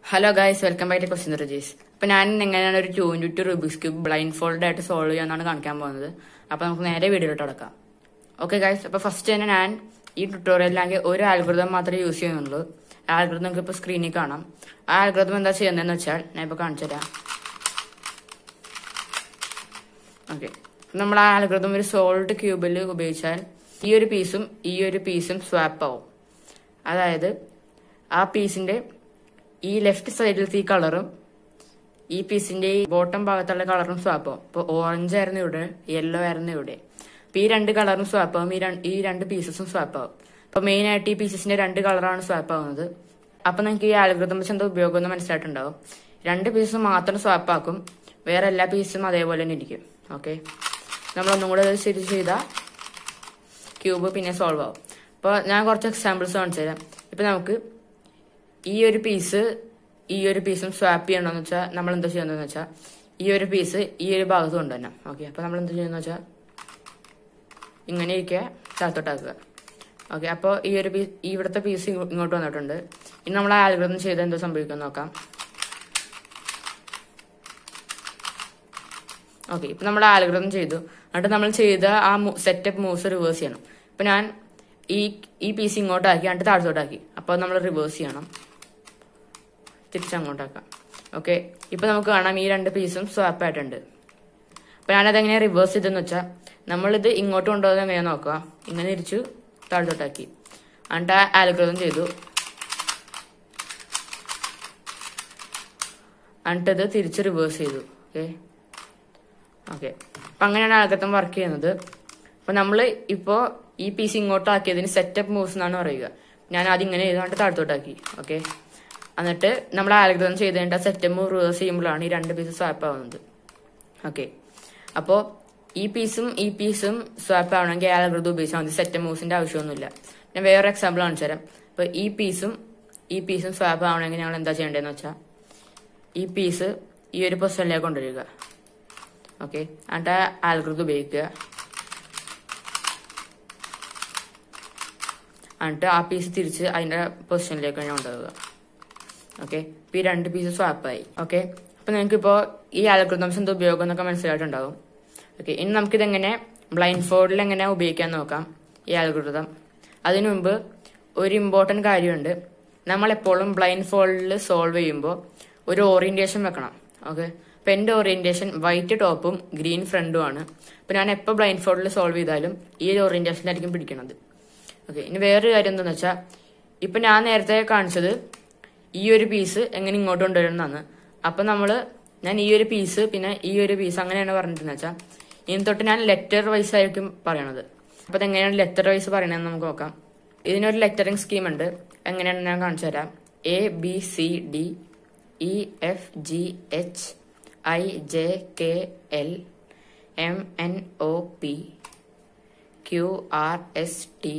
hello guys welcome back to question റജീസ് അപ്പൊ ഞാൻ എങ്ങനെയാണ് ഒരു two into two Rubik's cube blindfold ആയിട്ട് സോൾവ് ചെയ്യാന്നാണ് കാണിക്കാൻ പോകുന്നത് അപ്പൊ നമുക്ക് നേരെ വീഡിയോയിലോട്ട് അടക്കാം ഓക്കെ ഗൈസ് അപ്പൊ ഫസ്റ്റ് തന്നെ ഞാൻ ഈ ട്യൂട്ടോറിയലിലാണെങ്കിൽ ഒരു ആൽഗൃതം മാത്രമേ യൂസ് ചെയ്യുന്നുള്ളൂ ആൽഗൃതം നിങ്ങൾക്ക് ഇപ്പൊ സ്ക്രീനിൽ കാണാം ആ ആൽഗൃതം എന്താ ചെയ്യുന്നതെന്ന് വെച്ചാൽ ഞാൻ ഇപ്പൊ കാണിച്ചു തരാം ഓക്കെ നമ്മൾ ആ ആൽഗൃതം ഒരു സോൾഡ് ക്യൂബിൽ ഉപയോഗിച്ചാൽ ഈ ഒരു പീസും ഈ ഒരു പീസും സ്വാപ്പ് ആവും അതായത് ആ പീസിന്റെ ഈ ലെഫ്റ്റ് സൈഡിലത്തെ ഈ കളറും ഈ പീസിന്റെ ഈ ബോട്ടം ഭാഗത്തുള്ള കളറും സ്വാപ്പ് ആവും ഇപ്പൊ ഓറഞ്ച് ആയിരുന്നു ഇവിടെ യെല്ലോ ആയിരുന്നു ഇവിടെ അപ്പൊ ഈ രണ്ട് കളറും സ്വാപ്പ് ആവും ഈ രണ്ട് ഈ രണ്ട് പീസസും സ്വാപ്പ് ആവും അപ്പൊ മെയിൻ ആയിട്ട് ഈ പീസസിന്റെ രണ്ട് കളറാണ് സ്വാപ്പ് ആവുന്നത് അപ്പൊ നിങ്ങൾക്ക് ഈ ആൽഗൃതം വെച്ച് എന്താ ഉപയോഗം എന്ന് മനസ്സിലായിട്ടുണ്ടാവും രണ്ട് പീസ് മാത്രം സ്വാപ്പ് ആക്കും വേറെ എല്ലാ പീസും അതേപോലെ തന്നെ ഇരിക്കും ഓക്കെ നമ്മളൊന്നും കൂടെ ശരി ചെയ്താൽ ക്യൂബ് പിന്നെ സോൾവ് ആവും അപ്പോൾ ഞാൻ കുറച്ച് എക്സാമ്പിൾസ് കാണിച്ചു തരാം ഇപ്പൊ നമുക്ക് ഈ ഒരു പീസ് ഈ ഒരു പീസും സ്വാപ്പ് ചെയ്യണമെന്ന് വെച്ചാൽ നമ്മൾ എന്താ ചെയ്യുന്നതെന്ന് വെച്ചാൽ ഈ ഒരു പീസ് ഈ ഒരു ഭാഗത്ത് കൊണ്ടുവരണം ഓക്കെ അപ്പൊ നമ്മൾ എന്താ ചെയ്യുന്നത് വെച്ചാൽ ഇങ്ങനെ ഇരിക്കുക താത്തോട്ടാക്കുക ഓക്കെ അപ്പോൾ ഈ ഒരു പീസ് ഇവിടുത്തെ പീസ് ഇങ്ങോട്ട് വന്നിട്ടുണ്ട് ഇനി നമ്മൾ ആൽഗ്രഹം ചെയ്ത് എന്തോ സംഭവിക്കും നോക്കാം ഓക്കെ ഇപ്പൊ നമ്മൾ ആൽഗ്രഹം ചെയ്തു എന്നിട്ട് നമ്മൾ ചെയ്ത ആ സെറ്റപ്പ് മൂവ്സ് റിവേഴ്സ് ചെയ്യണം ഇപ്പൊ ഞാൻ ഈ ഈ പീസ് ഇങ്ങോട്ടാക്കി എന്നിട്ട് താഴത്തോട്ടാക്കി അപ്പോൾ നമ്മൾ റിവേഴ്സ് ചെയ്യണം തിരിച്ചങ്ങോട്ടാക്കാം ഓക്കെ ഇപ്പൊ നമുക്ക് കാണാം ഈ രണ്ട് പീസും സ്വാപ്പ് ആയിട്ടുണ്ട് അപ്പൊ ഞാനത് എങ്ങനെ റിവേഴ്സ് ചെയ്തെന്ന് വെച്ചാൽ നമ്മളിത് ഇങ്ങോട്ട് കൊണ്ടുപോകുന്നത് എങ്ങനെയാ നോക്കുക ഇങ്ങനെ തിരിച്ചു താഴത്തോട്ടാക്കി എന്നിട്ട് ആൽഗ്രഹം ചെയ്തു എന്നിട്ട് ഇത് തിരിച്ച് റിവേഴ്സ് ചെയ്തു ഓക്കെ ഓക്കെ അപ്പൊ അങ്ങനെയാണ് ആൽഗ്രഹം വർക്ക് ചെയ്യുന്നത് അപ്പൊ നമ്മൾ ഇപ്പോ ഈ പീസ് ഇങ്ങോട്ടാക്കിയതിന് സെറ്റപ്പ് മൂവ്സ് എന്നാണ് പറയുക ഞാൻ ആദ്യം ഇങ്ങനെ ചെയ്തുകൊണ്ട് താഴത്തോട്ടാക്കി ഓക്കെ എന്നിട്ട് നമ്മൾ ആൽഗ്രഹം ചെയ്തതിന്റെ സെറ്റപ്പ് മൂവ് റിവേഴ്സ് ചെയ്യുമ്പോഴാണ് ഈ രണ്ട് പീസ് സ്വാപ്പ് ആവുന്നത് ഓക്കെ അപ്പോ ഈ പീസും ഈ പീസും സ്വാപ്പ് ആവണമെങ്കിൽ ആൽഗ്രഹം ഉപയോഗിച്ചാൽ മതി സെറ്റ് മൂവ്സിന്റെ ആവശ്യമൊന്നുമില്ല ഞാൻ വേറെ എക്സാമ്പിൾ കാണിച്ചു തരാം അപ്പൊ ഈ പീസും ഈ പീസും സ്വാപ്പ് ആവണമെങ്കിൽ ഞങ്ങൾ എന്താ ചെയ്യേണ്ടതെന്ന് വെച്ചാൽ ഈ പീസ് ഈ ഒരു പൊസിഷനിലേക്ക് കൊണ്ടുവരിക ഓക്കെ എന്നിട്ട് ആൽഗ്രഹം ഉപയോഗിക്കുക എന്നിട്ട് ആ പീസ് തിരിച്ച് അതിന്റെ പൊസിഷനിലേക്ക് തന്നെ കൊണ്ടുപോകുക ഓക്കെ ഇപ്പൊ ഈ രണ്ട് പീസ് സ്വാപ്പായി ഓക്കെ അപ്പൊ നിങ്ങൾക്ക് ഇപ്പോ ഈ ആൽഗ്രതംസ് എന്താ ഉപയോഗം എന്നൊക്കെ മനസ്സിലായിട്ടുണ്ടാവും ഓക്കെ ഇനി നമുക്കിതെങ്ങനെ ബ്ലൈൻഡ് ഫോൾഡിൽ എങ്ങനെ ഉപയോഗിക്കാൻ നോക്കാം ഈ ആൽഗ്രതം അതിനു മുമ്പ് ഒരു ഇമ്പോർട്ടന്റ് കാര്യമുണ്ട് നമ്മൾ എപ്പോഴും ബ്ലൈൻഡ് ഫോൾഡിൽ സോൾവ് ചെയ്യുമ്പോൾ ഒരു ഓറിയന്റേഷൻ വെക്കണം ഓക്കെ അപ്പൊ എന്റെ ഓറിയന്റേഷൻ വൈറ്റ് ടോപ്പും ഗ്രീൻ ഫ്രണ്ടും ആണ് അപ്പൊ ഞാൻ എപ്പോൾ ബ്ലൈൻഡ് ഫോൾഡിൽ സോൾവ് ചെയ്താലും ഈ ഒരു ഓറിയന്റേഷനിലായിരിക്കും പിടിക്കുന്നത് ഓക്കെ ഇനി വേറൊരു കാര്യം എന്താണെന്ന് വെച്ചാൽ ഇപ്പൊ ഞാൻ നേരത്തെ കാണിച്ചത് ഈ ഒരു പീസ് എങ്ങനെ ഇങ്ങോട്ട് കൊണ്ടുവരുന്നതാണ് അപ്പൊ നമ്മള് ഞാൻ ഈ ഒരു പീസ് പിന്നെ ഈ ഒരു പീസ് അങ്ങനെയാണ് പറഞ്ഞിട്ടെന്ന് വെച്ചാൽ ഇനി തൊട്ട് ഞാൻ ലെറ്റർ വൈസ് ആയിരിക്കും പറയണത് അപ്പൊ അതെങ്ങനെയാണ് ലെറ്റർ വൈസ് പറയണതെന്ന് നമുക്ക് നോക്കാം ഇതിനൊരു ലെറ്ററിംഗ് സ്കീം ഉണ്ട് എങ്ങനെയാണ് ഞാൻ കാണിച്ചു തരാം A B C D E F G H I J K L M N O P Q R S T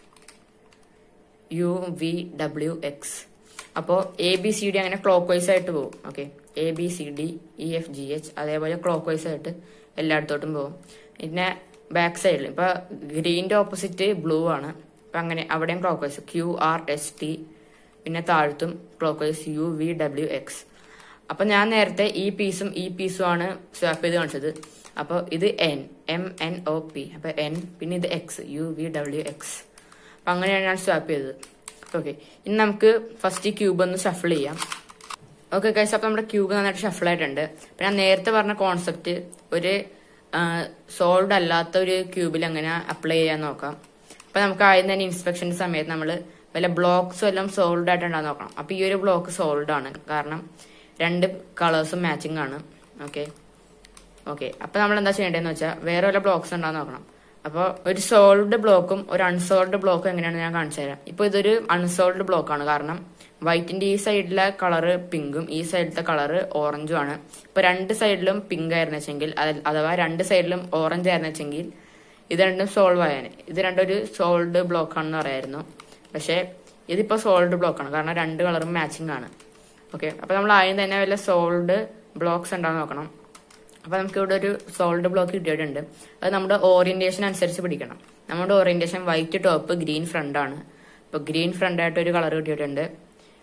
U V W X അപ്പോൾ എ ബി സി ഡി അങ്ങനെ ക്ലോക്ക് വൈസ് ആയിട്ട് പോകും okay A B C D E F G H അതേപോലെ clockwise ആയിട്ട് എല്ലായിടത്തോട്ടും പോകും പിന്നെ back സൈഡിൽ ഇപ്പൊ ഗ്രീൻ്റെ ഓപ്പോസിറ്റ് ബ്ലൂ ആണ് അപ്പൊ അങ്ങനെ അവിടെയും clockwise Q R S T പിന്നെ താഴത്തും clockwise U V W X അപ്പൊ ഞാൻ നേരത്തെ ഈ പീസും ഈ പീസും ആണ് സ്വാപ്പ് ചെയ്ത് കാണിച്ചത് അപ്പോൾ ഇത് N M N O P അപ്പൊ എൻ പിന്നെ ഇത് X U V W X അപ്പൊ അങ്ങനെയാണ് ഞാൻ സ്വാപ്പ് ചെയ്തത് ഓക്കെ ഇനി നമുക്ക് ഫസ്റ്റ് ഈ ക്യൂബ് ഒന്ന് ഷഫിൾ ചെയ്യാം ഓക്കെ ഗൈസ് അപ്പൊ നമ്മുടെ ക്യൂബ് നന്നായിട്ട് ഷഫിൾ ആയിട്ടുണ്ട് അപ്പൊ ഞാൻ നേരത്തെ പറഞ്ഞ കോൺസെപ്റ്റ് ഒരു സോൾഡ് അല്ലാത്ത ഒരു ക്യൂബിൽ എങ്ങനെ അപ്ലൈ ചെയ്യാൻ നോക്കാം അപ്പൊ നമുക്ക് ആദ്യം തന്നെ ഇൻസ്പെക്ഷന്റെ സമയത്ത് നമ്മൾ വല്ല ബ്ലോക്സ് എല്ലാം സോൾഡ് ആയിട്ടുണ്ടാകുന്ന നോക്കണം അപ്പൊ ഈ ഒരു ബ്ലോക്ക് സോൾഡ് ആണ് കാരണം രണ്ട് കളേഴ്സും മാച്ചിങ് ആണ് ഓക്കെ ഓക്കെ അപ്പൊ നമ്മൾ എന്താ ചെയ്യേണ്ടതെന്ന് വെച്ചാൽ വേറെ വല്ല ബ്ലോക്സ് ഉണ്ടാകുന്ന നോക്കണം അപ്പോൾ ഒരു സോൾഡ് ബ്ലോക്കും ഒരു അൺസോൾഡ് ബ്ലോക്കും എങ്ങനെയാണ് ഞാൻ കാണിച്ചു തരാം ഇപ്പൊ ഇതൊരു അൺസോൾഡ് ബ്ലോക്കാണ് കാരണം വൈറ്റിന്റെ ഈ സൈഡിലെ കളറ് പിങ്കും ഈ സൈഡിലത്തെ കളറ് ഓറഞ്ചും ആണ് ഇപ്പൊ രണ്ട് സൈഡിലും പിങ്ക് ആയിരുന്നു വെച്ചെങ്കിൽ അഥവാ രണ്ട് സൈഡിലും ഓറഞ്ച് ആയിരുന്നു വെച്ചെങ്കിൽ ഇത് രണ്ടും സോൾവ് ആയാന് ഇത് രണ്ടും ഒരു സോൾഡ് ബ്ലോക്ക് ആണെന്ന് പറയായിരുന്നു പക്ഷെ ഇതിപ്പോ സോൾഡ് ബ്ലോക്കാണ് കാരണം രണ്ട് കളറും മാച്ചിങ് ആണ് ഓക്കെ അപ്പൊ നമ്മൾ ആദ്യം തന്നെ വല്ല സോൾഡ് ബ്ലോക്സ് ഉണ്ടാകുന്ന നോക്കണം അപ്പൊ നമുക്ക് ഇവിടെ ഒരു സോൾഡ് ബ്ലോക്ക് കിട്ടിയിട്ടുണ്ട് അത് നമ്മുടെ ഓറിയന്റേഷൻ അനുസരിച്ച് പിടിക്കണം നമ്മുടെ orientation white top green front ആണ് അപ്പൊ ഗ്രീൻ ഫ്രണ്ട് ആയിട്ട് ഒരു കളർ കിട്ടിയിട്ടുണ്ട്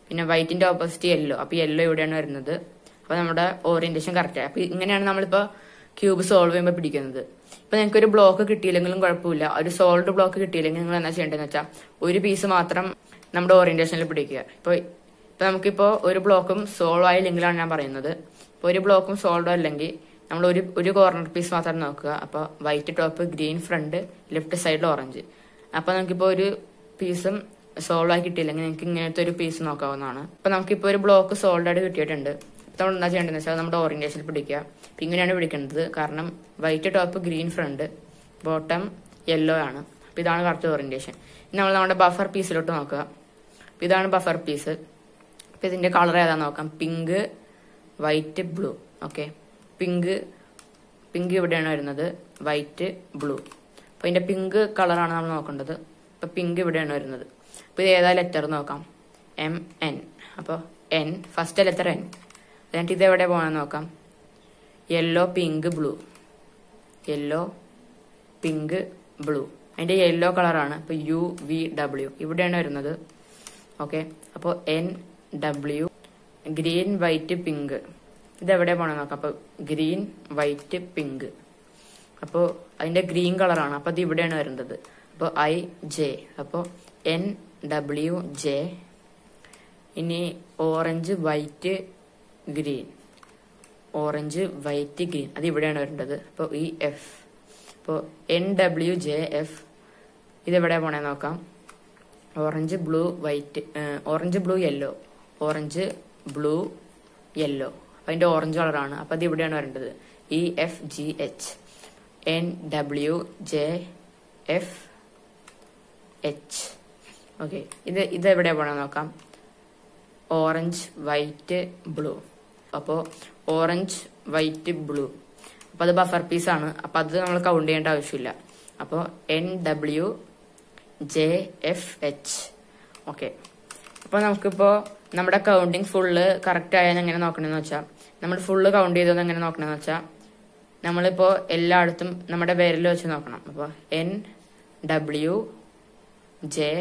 പിന്നെ വൈറ്റിന്റെ ഓപ്പോസിറ്റ് യെല്ലോ അപ്പൊ യെല്ലോ ഇവിടെയാണ് വരുന്നത് അപ്പൊ നമ്മുടെ ഓറിയന്റേഷൻ കറക്റ്റ് അപ്പൊ ഇങ്ങനെയാണ് നമ്മളിപ്പോ ക്യൂബ് സോൾവ് ചെയ്യുമ്പോൾ പിടിക്കുന്നത് ഇപ്പൊ നിങ്ങൾക്ക് ഒരു ബ്ലോക്ക് കിട്ടിയില്ലെങ്കിലും കുഴപ്പമില്ല ഒരു സോൾഡ് ബ്ലോക്ക് കിട്ടിയില്ലെങ്കിൽ നിങ്ങൾ എന്താ ചെയ്യേണ്ടതെന്ന് വെച്ചാൽ ഒരു പീസ് മാത്രം നമ്മുടെ ഓറിയന്റേഷനിൽ പിടിക്കുക ഇപ്പൊ ഇപ്പൊ നമുക്കിപ്പോ ഒരു ബ്ലോക്കും സോൾവ് ആയില്ലെങ്കിലാണ് ഞാൻ പറയുന്നത് ഇപ്പൊ ഒരു ബ്ലോക്കും സോൾവ് അല്ലെങ്കിൽ നമ്മൾ ഒരു ഒരു കോർണർ പീസ് മാത്രം നോക്കുക അപ്പൊ white top green front left സൈഡിൽ ഓറഞ്ച് അപ്പൊ നമുക്കിപ്പോ ഒരു പീസും സോൾവ് ആയി കിട്ടിയില്ലെങ്കിൽ നിങ്ങൾക്ക് ഇങ്ങനത്തെ ഒരു പീസ് നോക്കാവുന്നതാണ് അപ്പൊ നമുക്കിപ്പോ ഒരു ബ്ലോക്ക് സോൾഡ് ആയിട്ട് കിട്ടിയിട്ടുണ്ട് ഇപ്പൊ നമ്മൾ എന്താ ചെയ്യേണ്ടതെന്ന് വെച്ചാൽ നമ്മുടെ ഓറിയന്റേഷനിൽ പിടിക്കുക അപ്പൊ ഇങ്ങനെയാണ് പിടിക്കേണ്ടത് കാരണം white top green front bottom yellow ആണ് അപ്പൊ ഇതാണ് കറക്റ്റ് ഓറിയന്റേഷൻ ഇനി നമ്മൾ നമ്മുടെ ബഫർ പീസിലോട്ട് നോക്കുക അപ്പൊ ഇതാണ് ബഫർ പീസ് അപ്പൊ ഇതിന്റെ കളർ ഏതാ നോക്കാം pink white blue okay pink pink ഇവിടെയാണ് വരുന്നത് വൈറ്റ് ബ്ലൂ അപ്പൊ ഇതിന്റെ പിങ്ക് കളറാണ് നമ്മൾ നോക്കേണ്ടത് അപ്പൊ പിങ്ക് ഇവിടെയാണ് വരുന്നത് അപ്പൊ ഇത് ഏതാ ലെറ്റർ നോക്കാം എം എൻ അപ്പോൾ എൻ ഫസ്റ്റ് ലെറ്റർ എൻ എന്നിട്ട് ഇത് എവിടെ പോകണമെന്ന് നോക്കാം yellow pink blue yellow pink blue അതിന്റെ യെല്ലോ കളറാണ് അപ്പൊ യു വി ഡബ്ല്യു ഇവിടെയാണ് വരുന്നത് ഓക്കെ അപ്പോൾ N W green white pink ഇതെവിടെ പോകണം നോക്കാം അപ്പൊ ഗ്രീൻ വൈറ്റ് പിങ്ക് അപ്പോൾ അതിന്റെ ഗ്രീൻ കളറാണ് അപ്പൊ അത് ഇവിടെയാണ് വരുന്നത് അപ്പോൾ ഐ ജെ അപ്പോൾ എൻ ഡബ്ല്യു ജെ ഇനി orange white green orange white green അത് ഇവിടെയാണ് വരേണ്ടത് അപ്പോൾ ഈ എഫ് അപ്പോൾ എൻ ഡബ്ല്യു ജെ എഫ് ഇതെവിടെ പോണേ നോക്കാം orange blue white orange blue yellow orange blue yellow അതിന്റെ ഓറഞ്ച് കളറാണ് അപ്പൊ അത് ഇവിടെയാണ് വരേണ്ടത് E F G H N W J F H okay ഇത് ഇത് എവിടെ പോകണം നോക്കാം ഓറഞ്ച് വൈറ്റ് ബ്ലൂ അപ്പോൾ ഓറഞ്ച് വൈറ്റ് ബ്ലൂ അപ്പോൾ അത് ബഫർ പീസ് ആണ് അപ്പോൾ അത് നമ്മൾ കൗണ്ട് ചെയ്യേണ്ട ആവശ്യമില്ല അപ്പോൾ N W J F H okay അപ്പോൾ നമുക്കിപ്പോൾ നമ്മുടെ കൗണ്ടിങ് ഫുള്ള് കറക്റ്റ് ആയെന്ന് എങ്ങനെ നോക്കണമെന്ന് വെച്ചാൽ നമ്മൾ ഫുള്ള് കൗണ്ട് ചെയ്തതെന്ന് എങ്ങനെ നോക്കണമെന്ന് വെച്ചാൽ നമ്മളിപ്പോൾ എല്ലായിടത്തും നമ്മുടെ വിരൽ വെച്ച് നോക്കണം അപ്പോൾ N W J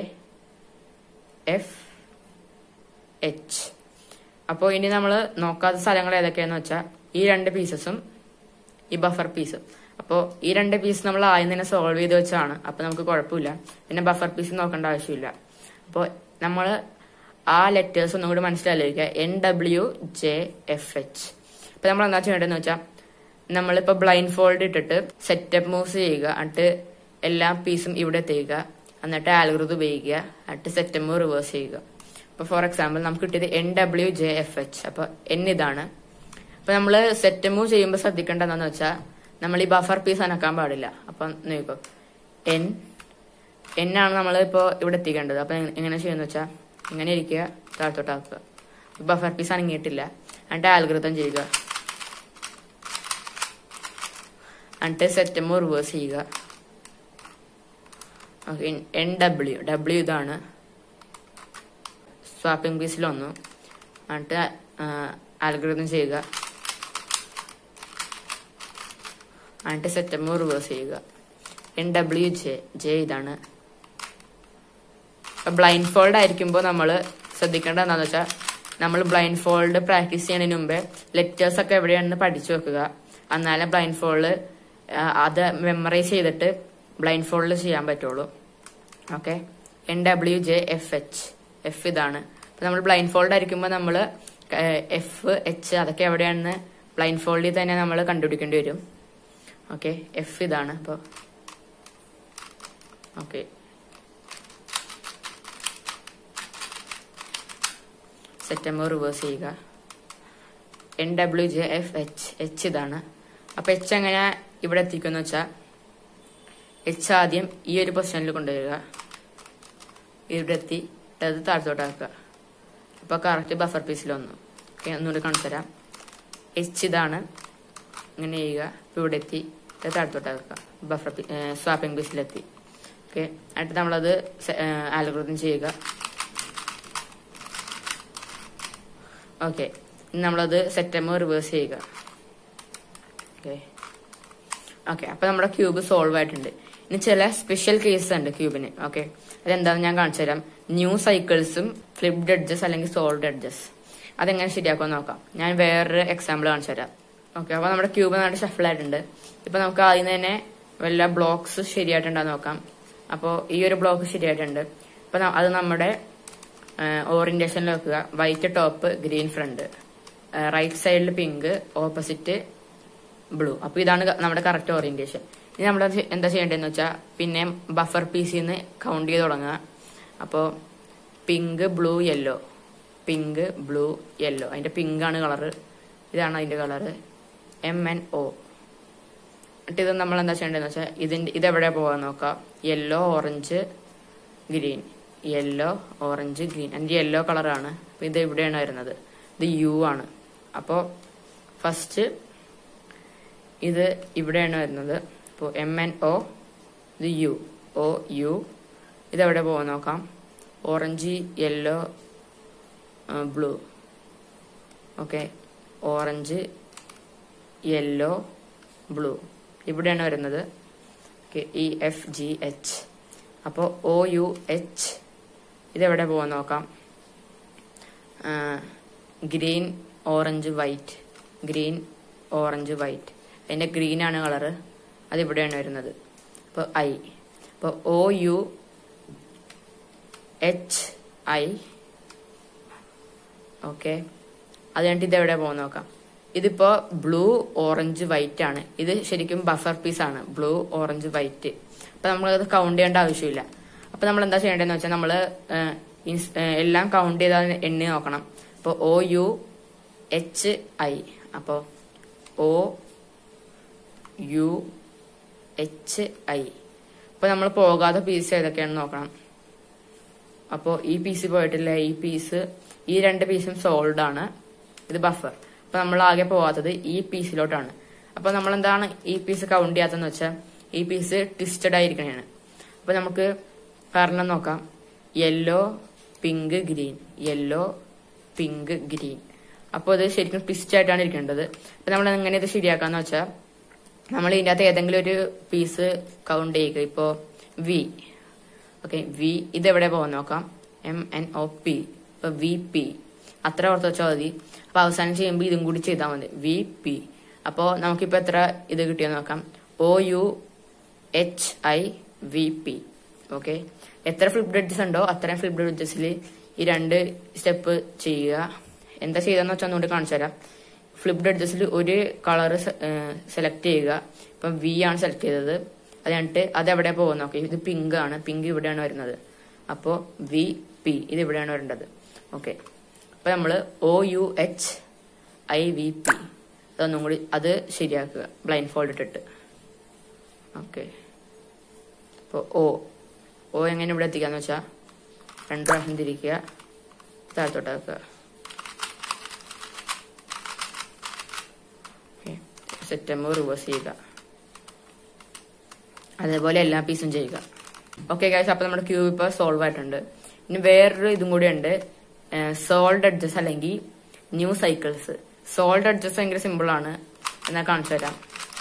F H അപ്പോൾ ഇനി നമ്മൾ നോക്കാത്ത സ്ഥലങ്ങൾ ഏതൊക്കെയാന്ന് വെച്ചാൽ ഈ രണ്ട് പീസസും ഈ ബഫർ പീസും അപ്പോൾ ഈ രണ്ട് പീസ് നമ്മൾ ആദ്യം തന്നെ സോൾവ് ചെയ്ത് വെച്ചാണ് അപ്പോൾ നമുക്ക് കുഴപ്പമില്ല പിന്നെ ബഫർ പീസ് നോക്കേണ്ട ആവശ്യമില്ല അപ്പോൾ നമ്മൾ ആ ലെറ്റേഴ്സ് ഒന്നും കൂടി മനസ്സിലാലോചിക്കുക N W J F H അപ്പോൾ നമ്മൾ എന്താ ചെയ്യേണ്ടതെന്ന് വെച്ചാൽ നമ്മളിപ്പോൾ ബ്ലൈൻഡ് ഫോൾഡ് ഇട്ടിട്ട് സെറ്റപ്പ് മൂവ്സ് ചെയ്യുക എന്നിട്ട് എല്ലാ പീസും ഇവിടെ എത്തിക്കുക എന്നിട്ട് ആൽഗൃത് ഉപയോഗിക്കുക എന്നിട്ട് സെറ്റപ്പ് മൂവ് റിവേഴ്സ് ചെയ്യുക അപ്പോൾ ഫോർ എക്സാമ്പിൾ നമുക്ക് കിട്ടിയത് N W J F H അപ്പോൾ എൻ ഇതാണ് അപ്പൊ നമ്മൾ സെറ്റ് മൂവ് ചെയ്യുമ്പോൾ ശ്രദ്ധിക്കേണ്ട എന്താന്ന് വെച്ചാൽ നമ്മൾ ഈ ബഫർ പീസ് അനക്കാൻ പാടില്ല അപ്പൊ നോക്കോ എൻ എൻ ആണ് നമ്മൾ ഇപ്പോൾ ഇവിടെ എത്തിക്കേണ്ടത് അപ്പൊ എങ്ങ- എങ്ങനെ ചെയ്യുന്ന വെച്ചാൽ ഇങ്ങനെ ഇരിക്കുക താഴത്തോട്ടാക്കുക ബഫർ പീസ് അനങ്ങിയിട്ടില്ല എന്നിട്ട് ആൽഗൃതം ചെയ്യുക എന്നിട്ട് സെറ്റ് മൂവ് റിവേഴ്സ് ചെയ്യുക ഓക്കെ എൻ ഡബ്ല്യു ഡബ്ല്യു ഇതാണ് സ്വാപ്പിംഗ് പീസിൽ വന്നു എന്നിട്ട് ആൽഗൃതം ചെയ്യുക എന്നിട്ട് സെറ്റപ്പ് റിവേഴ്സ് ചെയ്യുക എൻ ഡബ്ല്യു ജെ ജെ ഇതാണ് ബ്ലൈൻഡ് ഫോൾഡ് ആയിരിക്കുമ്പോൾ നമ്മൾ ശ്രദ്ധിക്കേണ്ട എന്താണെന്ന് വെച്ചാൽ നമ്മൾ ബ്ലൈൻഡ് ഫോൾഡ് പ്രാക്ടീസ് ചെയ്യുന്നതിന് മുമ്പേ ലെറ്റേഴ്സ് ഒക്കെ എവിടെയാണെന്ന് പഠിച്ചു വെക്കുക എന്നാലേ ബ്ലൈൻഡ് ഫോൾഡ് അത് മെമ്മറൈസ് ചെയ്തിട്ട് ബ്ലൈൻഡ് ഫോൾഡ് ചെയ്യാൻ പറ്റുള്ളൂ okay N W J F H F ഇതാണ് അപ്പൊ നമ്മൾ ബ്ലൈൻഡ് ഫോൾഡ് ആയിരിക്കുമ്പോൾ നമ്മൾ എഫ് എച്ച് അതൊക്കെ എവിടെയാണെന്ന് ബ്ലൈൻഡ് ഫോൾഡിൽ തന്നെ നമ്മൾ കണ്ടുപിടിക്കേണ്ടി വരും ഓക്കെ എഫ് ഇതാണ് അപ്പോൾ ഓക്കെ സെറ്റമ്പർ റിവേഴ്സ് ചെയ്യുക N W J F H H ഇതാണ് അപ്പൊ എച്ച് എങ്ങനെ ഇവിടെ എത്തിക്കുമെന്ന് വെച്ചാൽ എച്ച് ആദ്യം ഈ ഒരു പൊസിഷനിൽ കൊണ്ടുവരിക ഇവിടെ എത്തി അത് താഴത്തോട്ടാക്കുക അപ്പൊ കറക്റ്റ് ബഫർ പീസിൽ വന്നു ഓക്കെ ഒന്നുകൂടി കാണിച്ചു തരാം എച്ച് ഇതാണ് ഇങ്ങനെ ചെയ്യുക ഇപ്പൊ ഇവിടെ എത്തി ഇത് താഴത്തോട്ടാക്കുക ബഫർ സ്വാപ്പിംഗ് പീസിലെത്തി ഓക്കെ എന്നിട്ട് നമ്മളത് ആൽഗൃതം ചെയ്യുക ഓക്കെ ഇനി നമ്മളത് സെറ്റമ്മ് റിവേഴ്സ് ചെയ്യുക ഓക്കെ ഓക്കെ അപ്പൊ നമ്മുടെ ക്യൂബ് സോൾവ് ആയിട്ടുണ്ട് ഇനി ചില സ്പെഷ്യൽ കേസസ് ഉണ്ട് ക്യൂബിന് ഓക്കെ അതെന്താണെന്ന് ഞാൻ കാണിച്ചു തരാം ന്യൂ സൈക്കിൾസും ഫ്ലിപ്ഡ് എഡ്ജസ് അല്ലെങ്കിൽ സോൾഡ് എഡ്ജസ് അതെങ്ങനെ ശരിയാക്കുമെന്ന് നോക്കാം ഞാൻ വേറൊരു എക്സാമ്പിൾ കാണിച്ചു തരാം ഓക്കെ അപ്പൊ നമ്മുടെ ക്യൂബ് നന്നായിട്ട് ഷഫിൾ ആയിട്ടുണ്ട് ഇപ്പൊ നമുക്ക് ആദ്യം തന്നെ വല്ല ബ്ലോക്സ് ശരിയായിട്ടുണ്ടോ നോക്കാം അപ്പോൾ ഈ ഒരു ബ്ലോക്ക് ശരിയായിട്ടുണ്ട് അപ്പൊ ന- അത് നമ്മുടെ ഓറിയന്റേഷനിൽ വെക്കുക white top green front right സൈഡിൽ പിങ്ക് ഓപ്പോസിറ്റ് ബ്ലൂ അപ്പൊ ഇതാണ് ക- നമ്മുടെ കറക്റ്റ് ഓറിയന്റേഷൻ ഇനി നമ്മൾ എന്താ ചെയ്യേണ്ടതെന്ന് വെച്ചാൽ പിന്നെ ബഫർ പീസിൽ നിന്ന് കൗണ്ട് ചെയ്ത് തുടങ്ങുക അപ്പോൾ pink blue yellow pink blue yellow അതിന്റെ പിങ്ക് ആണ് കളറ് ഇതാണ് അതിന്റെ കളറ് എം എൻ ഒ എന്നിട്ട് ഇത് നമ്മൾ എന്താ ചെയ്യേണ്ടതെന്ന് വെച്ചാൽ ഇതിന്റെ ഇതെവിടെ പോകാൻ നോക്കാം yellow orange green yellow orange green എൻ്റെ യെല്ലോ കളറാണ് അപ്പൊ ഇത് ഇവിടെയാണ് വരുന്നത് ഇത് യു ആണ് അപ്പോൾ ഫസ്റ്റ് ഇത് ഇവിടെയാണ് വരുന്നത് ഇപ്പോൾ എം എൻ ഒ ഇത് യു ഒ യു ഇതെവിടെ പോകാൻ നോക്കാം orange yellow blue okay orange yellow blue ഇവിടെയാണ് വരുന്നത് ഇ എഫ് ജി എച്ച് അപ്പോൾ ഒ യു എച്ച് ഇതെവിടെ പോകാൻ നോക്കാം green orange white green orange white അതിന്റെ ഗ്രീൻ ആണ് കളറ് അതിവിടെയാണ് വരുന്നത് അപ്പോൾ ഐ അപ്പോൾ O U H I okay അത് കഴിഞ്ഞിട്ട് ഇതെവിടെ പോകാൻ നോക്കാം ഇതിപ്പോ ബ്ലൂ ഓറഞ്ച് വൈറ്റ് ആണ് ഇത് ശരിക്കും ബഫർ പീസ് ആണ് ബ്ലൂ ഓറഞ്ച് വൈറ്റ് അപ്പൊ നമ്മൾ അത് കൗണ്ട് ചെയ്യേണ്ട ആവശ്യമില്ല അപ്പൊ നമ്മൾ എന്താ ചെയ്യേണ്ടതെന്ന് വെച്ചാൽ നമ്മൾ എല്ലാം കൗണ്ട് ചെയ്താൽ എണ്ണി നോക്കണം അപ്പോൾ ഒ യു എച്ച് ഐ അപ്പോൾ ഒ യു എച്ച് ഐ അപ്പൊ നമ്മൾ പോകാത്ത പീസ് ഏതൊക്കെയാണെന്ന് നോക്കണം അപ്പോൾ ഈ പീസ് പോയിട്ടില്ല ഈ പീസ് ഈ രണ്ട് പീസും സോൾഡ് ആണ് ഇത് ബഫർ അപ്പൊ നമ്മൾ ആകെ പോവാത്തത് ഈ പീസിലോട്ടാണ് അപ്പൊ നമ്മൾ എന്താണ് ഈ പീസ് കൗണ്ട് ചെയ്യാത്തതെന്ന് വെച്ചാൽ ഈ പീസ് ട്വിസ്റ്റഡ് ആയിരിക്കണേണ് അപ്പൊ നമുക്ക് കാരണം നോക്കാം yellow pink green yellow pink green അപ്പോൾ ഇത് ശരിക്കും ട്വിസ്റ്റ് ആയിട്ടാണ് ഇരിക്കേണ്ടത് അപ്പൊ നമ്മൾ എങ്ങനെ ഇത് ശരിയാക്കാന്ന് വെച്ചാൽ നമ്മൾ ഇതിന്റെ അകത്ത് ഏതെങ്കിലും ഒരു പീസ് കൗണ്ട് ചെയ്യുക ഇപ്പോ വി ഓക്കെ വി ഇതെവിടെ പോകാൻ നോക്കാം എം എൻ ഒ പി ഇപ്പൊ വി പി അത്ര ഓർത്ത് വെച്ചാൽ മതി അപ്പൊ അവസാനം ചെയ്യുമ്പോൾ ഇതും കൂടി ചെയ്താൽ മതി വി പി അപ്പോ നമുക്കിപ്പോ എത്ര ഇത് കിട്ടിയെന്ന് നോക്കാം O U H I V P okay എത്ര ഫ്ലിപ്പ് ബ്രിഡ്ജസ് ഉണ്ടോ അത്രയും ഫ്ലിപ്പ് ബ്രിഡ്ജസിൽ ഈ രണ്ട് സ്റ്റെപ്പ് ചെയ്യുക എന്താ ചെയ്തെന്ന് വെച്ചാൽ ഒന്നുകൂടി കാണിച്ചു തരാം ഫ്ലിപ്പ് എഡ്ജസിൽ ഒരു കളർ സെലക്ട് ചെയ്യുക ഇപ്പം വി ആണ് സെലക്ട് ചെയ്തത് അത് കഴിഞ്ഞിട്ട് അത് എവിടെ പോകുന്ന നോക്കി ഇത് പിങ്ക് ആണ് പിങ്ക് ഇവിടെയാണ് വരുന്നത് അപ്പോൾ വി പി ഇത് ഇവിടെയാണ് വരേണ്ടത് ഓക്കെ അപ്പൊ നമ്മൾ O U H I V P അതൊന്നും കൂടി അത് ശരിയാക്കുക ബ്ലൈൻഡ് ഫോൾഡ് ഇട്ടിട്ട് ഓക്കെ അപ്പോൾ ഒ ഒ എങ്ങനെ ഇവിടെ എത്തിക്കാന്ന് വെച്ചാൽ രണ്ട് പ്രാവശ്യം തിരിക്കുക താഴത്തോട്ടാക്കുക സെപ്റ്റംബർ റിവേഴ്സ് ചെയ്യുക അതേപോലെ എല്ലാ പീസും ചെയ്യുക ഓക്കെ ഗൈസ് അപ്പൊ നമ്മുടെ ക്യൂബ് ഇപ്പൊ സോൾവ് ആയിട്ടുണ്ട് ഇനി വേറൊരു ഇതും കൂടി ഉണ്ട് സോൾഡ് അഡ്ജസ് അല്ലെങ്കിൽ ന്യൂ സൈക്കിൾസ് സോൾഡ് അഡ്ജസ് ഭയങ്കര സിമ്പിൾ ആണ് എന്നാൽ കാണിച്ചു തരാം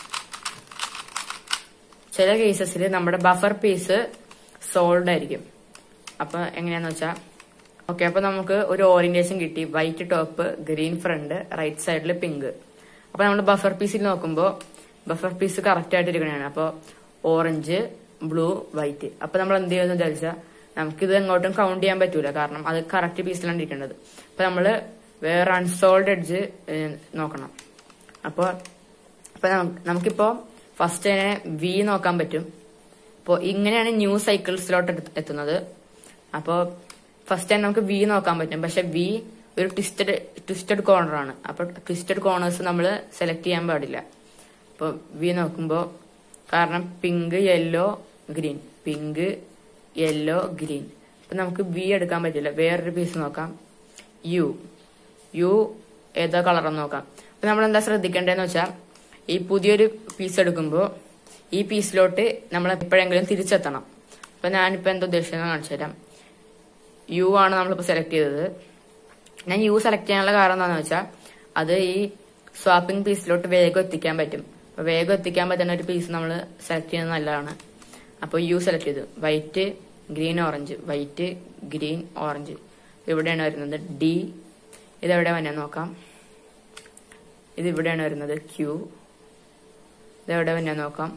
ചില കേസസിൽ നമ്മുടെ ബഫർ പീസ് സോൾഡ് ആയിരിക്കും അപ്പൊ എങ്ങനെയാന്ന് വെച്ചാൽ ഓക്കെ അപ്പൊ നമുക്ക് ഒരു ഓറിയന്റേഷൻ കിട്ടി white top green front right സൈഡിൽ പിങ്ക് അപ്പൊ നമ്മൾ ബഫർ പീസിൽ നോക്കുമ്പോൾ ബഫർ പീസ് കറക്റ്റ് ആയിട്ട് ഇരിക്കണതാണ് അപ്പൊ ഓറഞ്ച് ബ്ലൂ വൈറ്റ് അപ്പൊ നമ്മൾ എന്ത് ചെയ്യുമെന്ന് വിചാരിച്ചാൽ നമുക്കിത് എങ്ങോട്ടും കൗണ്ട് ചെയ്യാൻ പറ്റൂല കാരണം അത് കറക്റ്റ് പീസിലാണ് ഇരിക്കേണ്ടത് അപ്പൊ നമ്മള് വേറെ അൺസോൾഡ് എഡ്ജ് നോക്കണം അപ്പൊ അപ്പൊ നമുക്ക് നമുക്കിപ്പോ ഫസ്റ്റ് തന്നെ വി നോക്കാൻ പറ്റും അപ്പോൾ ഇങ്ങനെയാണ് ന്യൂ സൈക്കിൾസിലോട്ട് എത്തുന്നത് അപ്പോൾ ഫസ്റ്റ് തന്നെ നമുക്ക് വി നോക്കാൻ പറ്റും പക്ഷെ വി ഒരു ട്വിസ്റ്റഡ് ട്വിസ്റ്റഡ് കോർണർ ആണ് അപ്പൊ ട്വിസ്റ്റഡ് കോർണേഴ്സ് നമ്മൾ സെലക്ട് ചെയ്യാൻ പാടില്ല അപ്പോൾ വി നോക്കുമ്പോൾ കാരണം pink yellow green pink yellow green അപ്പൊ നമുക്ക് വി എടുക്കാൻ പറ്റില്ല വേറൊരു പീസ് നോക്കാം യു യു ഏതാ കളറെന്ന് നോക്കാം അപ്പൊ നമ്മൾ എന്താ ശ്രദ്ധിക്കേണ്ടതെന്ന് വെച്ചാൽ ഈ പുതിയൊരു പീസ് എടുക്കുമ്പോൾ ഈ പീസിലോട്ട് നമ്മൾ എപ്പോഴെങ്കിലും തിരിച്ചെത്തണം അപ്പൊ ഞാനിപ്പോ എന്താ ഉദ്ദേശിക്കുന്നത് കാണിച്ചു തരാം യു ആണ് നമ്മളിപ്പോ സെലക്ട് ചെയ്തത് ഞാൻ യു സെലക്ട് ചെയ്യാനുള്ള കാരണം എന്താണെന്ന് വെച്ചാൽ അത് ഈ സ്വാപ്പിംഗ് പീസിലോട്ട് വേഗം എത്തിക്കാൻ പറ്റും അപ്പൊ വേഗം എത്തിക്കാൻ പറ്റുന്ന ഒരു പീസ് നമ്മൾ സെലക്ട് ചെയ്യുന്നത് നല്ലതാണ് അപ്പോൾ യു സെലക്ട് ചെയ്തു white green orange white green orange ഇവിടെയാണ് വരുന്നത് ഡി ഇതെവിടെ വന്നെ നോക്കാം ഇത് ഇവിടെയാണ് വരുന്നത് ക്യൂ ഇതെവിടെ വന്നെ നോക്കാം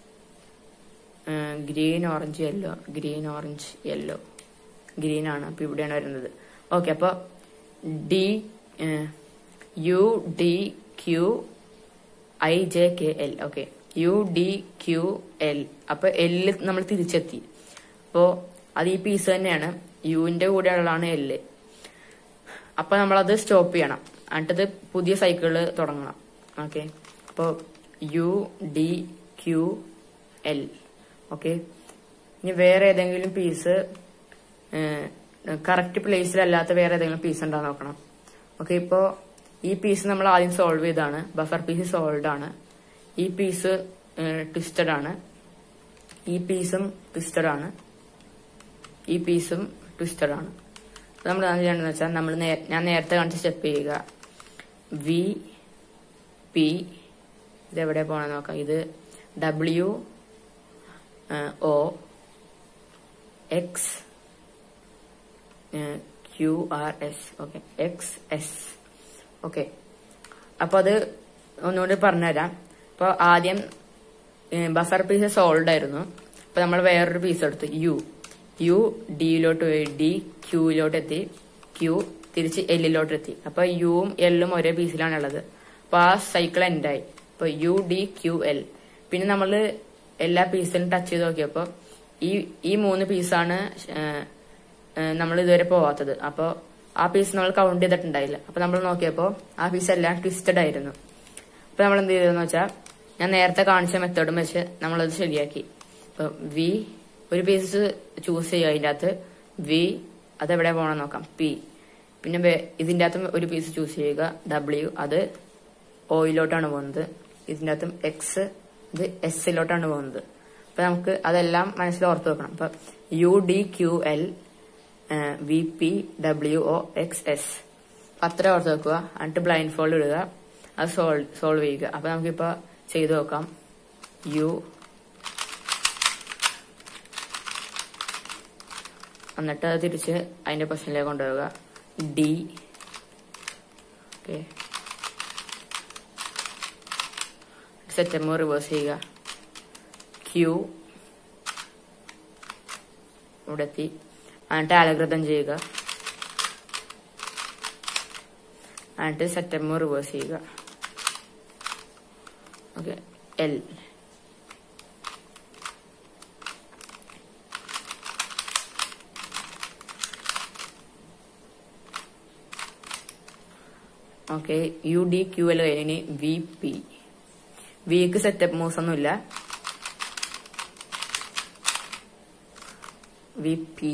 green orange yellow green orange yellow green ആണ് അപ്പൊ ഇവിടെയാണ് വരുന്നത് ഓക്കെ അപ്പൊ D U D Q I J K L okay U D Q L അപ്പൊ എല്ല് നമ്മൾ തിരിച്ചെത്തി അപ്പോ അത് ഈ പീസ് തന്നെയാണ് യുവിന്റെ കൂടെ ഉള്ളതാണ് എല്ല് അപ്പൊ നമ്മളത് സ്റ്റോപ്പ് ചെയ്യണം എന്നിട്ടത് പുതിയ സൈക്കിള് തുടങ്ങണം ഓക്കെ അപ്പോ U D Q L okay ഇനി വേറെ ഏതെങ്കിലും പീസ് കറക്റ്റ് പ്ലേസിലല്ലാത്ത വേറെ ഏതെങ്കിലും പീസ് ഉണ്ടോ നോക്കണം ഓക്കെ ഇപ്പോ ഈ പീസ് നമ്മൾ ആദ്യം സോൾവ് ചെയ്താണ് ബഫർ പീസ് സോൾവ് ആണ് ഈ പീസ് ട്വിസ്റ്റഡ് ആണ് ഈ പീസും ട്വിസ്റ്റഡ് ആണ് ഈ പീസും ട്വിസ്റ്റഡ് ആണ് നമ്മൾ എന്ത് ചെയ്യേണ്ടതെന്ന് വെച്ചാൽ നമ്മൾ ഞാൻ നേരത്തെ കാണിച്ച സ്റ്റെപ്പ് ചെയ്യുക വി പി ഇതെവിടെ പോകണം നോക്കാം ഇത് W O X Q R S okay X S okay അപ്പൊ അത് ഒന്നുകൂടി പറഞ്ഞുതരാം അപ്പൊ ആദ്യം ബഫർ പീസ് സോൾഡ് ആയിരുന്നു അപ്പൊ നമ്മൾ വേറൊരു പീസ് എടുത്തു യു യു ഡിയിലോട്ട് പോയി ഡി ക്യൂയിലോട്ട് എത്തി ക്യൂ തിരിച്ച് എല്ലിലോട്ട് എത്തി അപ്പൊ യുവും എല്ലും ഒരേ പീസിലാണ് ഉള്ളത് അപ്പൊ ആ സൈക്കിൾ എൻഡായി അപ്പൊ യു ഡി ക്യു എൽ പിന്നെ നമ്മൾ എല്ലാ പീസിലും ടച്ച് ചെയ്ത് നോക്കിയപ്പോ ഈ ഈ മൂന്ന് പീസാണ് നമ്മൾ ഇതുവരെ പോവാത്തത് അപ്പൊ ആ പീസ് നമ്മൾ കൗണ്ട് ചെയ്തിട്ടുണ്ടായില്ല അപ്പൊ നമ്മൾ നോക്കിയപ്പോ ആ പീസ് എല്ലാം ട്വിസ്റ്റഡ് ആയിരുന്നു അപ്പൊ നമ്മൾ എന്ത് ചെയ്തെന്ന് വെച്ചാൽ ഞാൻ നേരത്തെ കാണിച്ച മെത്തേഡും വെച്ച് നമ്മളത് ശരിയാക്കി ഇപ്പൊ വി ഒരു പീസ് ചൂസ് ചെയ്യുക അതിന്റെ അകത്ത് വി അതെവിടെ പോകണം നോക്കാം പി പിന്നെ ഇതിന്റെ അകത്തും ഒരു പീസ് ചൂസ് ചെയ്യുക ഡബ്ല്യു അത് ഓയിലോട്ടാണ് പോകുന്നത് ഇതിന്റെ അകത്തും എക്സ് ഇത് എസിലോട്ടാണ് പോകുന്നത് അപ്പൊ നമുക്ക് അതെല്ലാം മനസ്സിൽ ഓർത്ത് വെക്കണം അപ്പൊ U D Q L V P W O X S അത്ര ഓർത്ത് വെക്കുക എന്നിട്ട് ബ്ലൈൻഡ് ഫോൾഡ് ഇടുക അത് സോൾവ് സോൾവ് ചെയ്യുക അപ്പൊ നമുക്കിപ്പോ ചെയ്തു നോക്കാം യു എന്നിട്ട് അത് തിരിച്ച് അതിന്റെ പൊസിഷനിലേക്ക് കൊണ്ടുപോവുക ഡി ഓക്കെ സെറ്റമ്മോ റിവേഴ്സ് ചെയ്യുക ക്യൂ ഇവിടെ എത്തി എന്നിട്ട് ആലകൃതം ചെയ്യുക എന്നിട്ട് സെറ്റമ്മോ റിവേഴ്സ് ചെയ്യുക okay L okay U D Q L കഴിഞ്ഞ് വി പി വിക്ക് സെറ്റപ്പ് മൂവ്സ് ഒന്നുമില്ല വി പി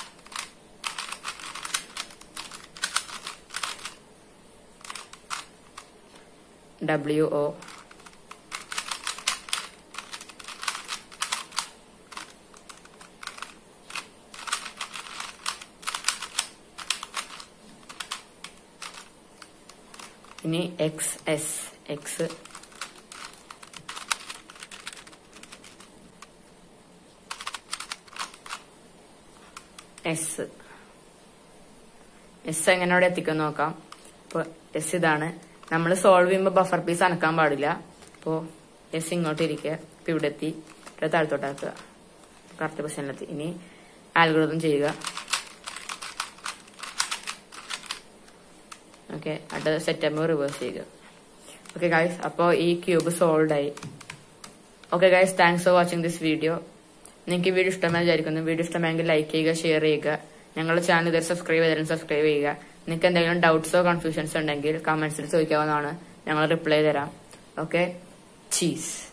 ഡബ്ല്യു ഒ ഇനി X S X S S എങ്ങനെ അവിടെ എത്തിക്കാൻ നോക്കാം ഇപ്പൊ എസ് ഇതാണ് നമ്മൾ സോൾവ് ചെയ്യുമ്പോൾ ബഫർ പീസ് അനക്കാൻ പാടില്ല അപ്പോ എസ് ഇങ്ങോട്ട് ഇരിക്കുക ഇപ്പൊ ഇവിടെ എത്തി ഇവിടെ താഴത്തോട്ടാക്കുക കറക്റ്റ് പൊസിഷനിലെത്തി ഇനി ആൽഗൃതം ചെയ്യുക ഓക്കെ അടുത്ത സെറ്റമ്പർ റിവേഴ്സ് ചെയ്യുക ഓക്കെ ഗൈസ് അപ്പോൾ ഈ ക്യൂബ് സോൾവ് ആയി okay guys thanks for watching this video നിങ്ങൾക്ക് വീഡിയോ ഇഷ്ടമായി വിചാരിക്കുന്നു വീഡിയോ ഇഷ്ടമായെങ്കിൽ ലൈക്ക് ചെയ്യുക ഷെയർ ചെയ്യുക ഞങ്ങളുടെ ചാനൽ ഇതുവരെ സബ്സ്ക്രൈബ് ചെയ്താലും സബ്സ്ക്രൈബ് ചെയ്യുക നിങ്ങൾക്ക് എന്തെങ്കിലും ഡൗട്ട്സോ കൺഫ്യൂഷൻസോ ഉണ്ടെങ്കിൽ കമന്റ്സിൽ ചോദിക്കാവുന്നതാണ് ഞങ്ങൾ റിപ്ലൈ തരാം ഓക്കെ ചീസ്